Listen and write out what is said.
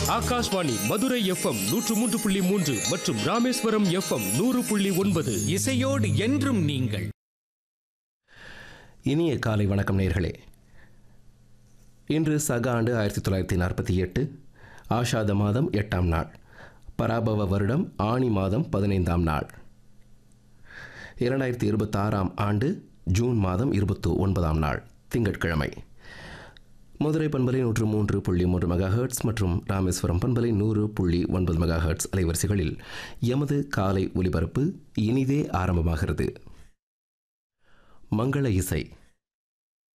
Akashvani Madurai FM நூற்று மூன்று புள்ளி மூன்று மற்றும் ராமேஸ்வரம் எஃப்எம் நூறு புள்ளி ஒன்பது இசையோடு என்றும் நீங்கள் இனிய காலை வணக்கம் நேர்களே இன்று சக ஆண்டு ஆயிரத்தி தொள்ளாயிரத்தி நாற்பத்தி எட்டு ஆஷாத மாதம் எட்டாம் நாள் பராபவ வருடம் ஆணி மாதம் பதினைந்தாம் நாள் இரண்டாயிரத்தி இருபத்தாறாம் ஆண்டு ஜூன் மாதம் இருபத்து ஒன்பதாம் நாள் திங்கட்கிழமை மதுரை பண்பலை நூற்று மூன்று புள்ளி மூன்று மெகா ஹெர்ட்ஸ் மற்றும் ராமேஸ்வரம் பண்பலை நூறு புள்ளி ஒன்பது மெகா ஹெர்ட்ஸ் அலைவரிசைகளில் எமது காலை ஒலிபரப்பு இனிதே ஆரம்பமாகிறது மங்கள இசை